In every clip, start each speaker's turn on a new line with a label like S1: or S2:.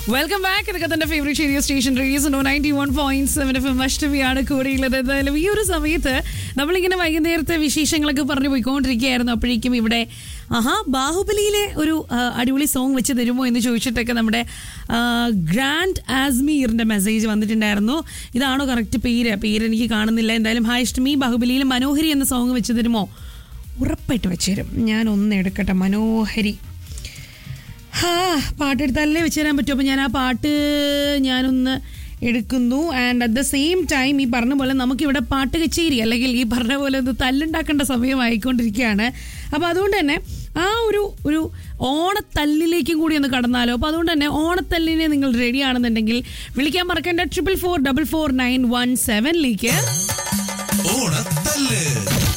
S1: welcome back ഇതൊക്കെ തന്റെ favourite radio station radios no ninety one point seven F M അഷ്ടമിയാണ് കൂടെയുള്ളത് എന്തായാലും ഈ ഒരു സമയത്ത് നമ്മളിങ്ങനെ വൈകുന്നേരത്തെ വിശേഷങ്ങളൊക്കെ പറഞ്ഞു പോയിക്കൊണ്ടിരിക്കുകയായിരുന്നു അപ്പോഴേക്കും ഇവിടെ ആഹാ ബാഹുബലിയിലെ ഒരു ആ, അടിപൊളി സോങ് വെച്ച് തരുമോ എന്ന് ചോദിച്ചിട്ടൊക്കെ നമ്മുടെ ആ, ഗ്രാൻഡ് ആസ്മീറിന്റെ മെസ്സേജ് വന്നിട്ടുണ്ടായിരുന്നു ഇതാണോ കറക്റ്റ് പേര് പേര് എനിക്ക് കാണുന്നില്ല എന്തായാലും ഹായ് ഇഷ്ടമി ബാഹുബലിയിലെ മനോഹരി എന്ന സോങ് വെച്ച് തരുമോ ഉറപ്പായിട്ട് വെച്ചുതരും ഞാൻ ഒന്ന് എടുക്കട്ടെ മനോഹരി ഹാ പാട്ടെടുത്താലേ വെച്ച് തരാൻ പറ്റും അപ്പോൾ ഞാൻ ആ പാട്ട് ഞാനൊന്ന് എടുക്കുന്നു and at the same time ഈ പറഞ്ഞ പോലെ നമുക്കിവിടെ പാട്ട് കച്ചേരി അല്ലെങ്കിൽ ഈ പറഞ്ഞ പോലെ ഒന്ന് തല്ലുണ്ടാക്കേണ്ട സമയമായിക്കൊണ്ടിരിക്കുകയാണ് അപ്പോൾ അതുകൊണ്ട് തന്നെ ആ ഒരു ഒരു ഓണത്തല്ലിലേക്കും കൂടി ഒന്ന് കടന്നാലോ അപ്പോൾ അതുകൊണ്ട് തന്നെ ഓണത്തല്ലിനെ നിങ്ങൾ റെഡി ആണെന്നുണ്ടെങ്കിൽ വിളിക്കാൻ മറക്കേണ്ട triple four double four nine one സെവനിലേക്ക്
S2: ഓണത്തല്ല്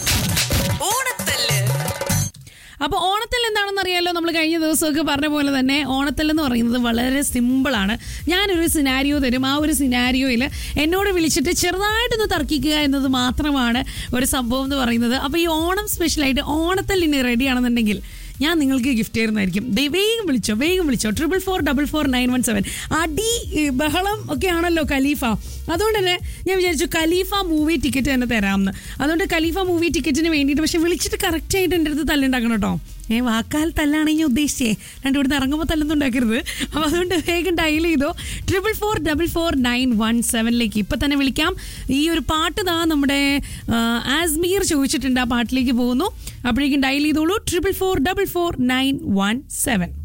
S1: അപ്പോൾ ഓണത്തൽ എന്താണെന്ന് അറിയാലോ നമ്മൾ കഴിഞ്ഞ ദിവസമൊക്കെ പറഞ്ഞ പോലെ തന്നെ ഓണത്തൽ എന്ന് പറയുന്നത് വളരെ സിമ്പിളാണ് ഞാനൊരു സിനാരിയോ തരും ആ ഒരു സിനാരിയോയിൽ എന്നോട് വിളിച്ചിട്ട് ചെറുതായിട്ടൊന്ന് തർക്കിക്കുക എന്നത് മാത്രമാണ് ഒരു സംഭവം എന്ന് പറയുന്നത് അപ്പോൾ ഈ ഓണം സ്പെഷ്യലായിട്ട് ഓണത്തൽ ഇനി റെഡി ആണെന്നുണ്ടെങ്കിൽ ഞാൻ നിങ്ങൾക്ക് ഗിഫ്റ്റ് തരുന്നതായിരിക്കും ദേ വേഗം വിളിച്ചോ വേഗം വിളിച്ചോ triple four double four nine one seven അടി ഈ ബഹളം ഒക്കെ ആണല്ലോ ഖലീഫ അതുകൊണ്ട് തന്നെ ഞാൻ വിചാരിച്ചു ഖലീഫ മൂവി ടിക്കറ്റ് തന്നെ തരാമെന്ന് അതുകൊണ്ട് ഖലീഫ മൂവി ടിക്കറ്റിന് വേണ്ടിയിട്ട് പക്ഷെ വിളിച്ചിട്ട് കറക്റ്റായിട്ട് എൻ്റെ അടുത്ത് തല്ലുണ്ടാക്കണം കേട്ടോ ഏ വാക്കാൽ തല്ലാണ് ഞാൻ ഉദ്ദേശിച്ചേ രണ്ട് ഇവിടുന്ന് ഇറങ്ങുമ്പോൾ തല്ലൊന്നും ഉണ്ടാക്കരുത് അപ്പോൾ അതുകൊണ്ട് വേഗം ഡയൽ ചെയ്തോ triple four double four nine one സെവനിലേക്ക് ഇപ്പം തന്നെ വിളിക്കാം ഈ ഒരു പാട്ട് താ നമ്മുടെ ആ, ആസ്മീർ ചോദിച്ചിട്ടുണ്ട് ആ പാട്ടിലേക്ക് പോകുന്നു അപ്പോഴേക്കും ഡയൽ ചെയ്തോളൂ triple four double four nine one seven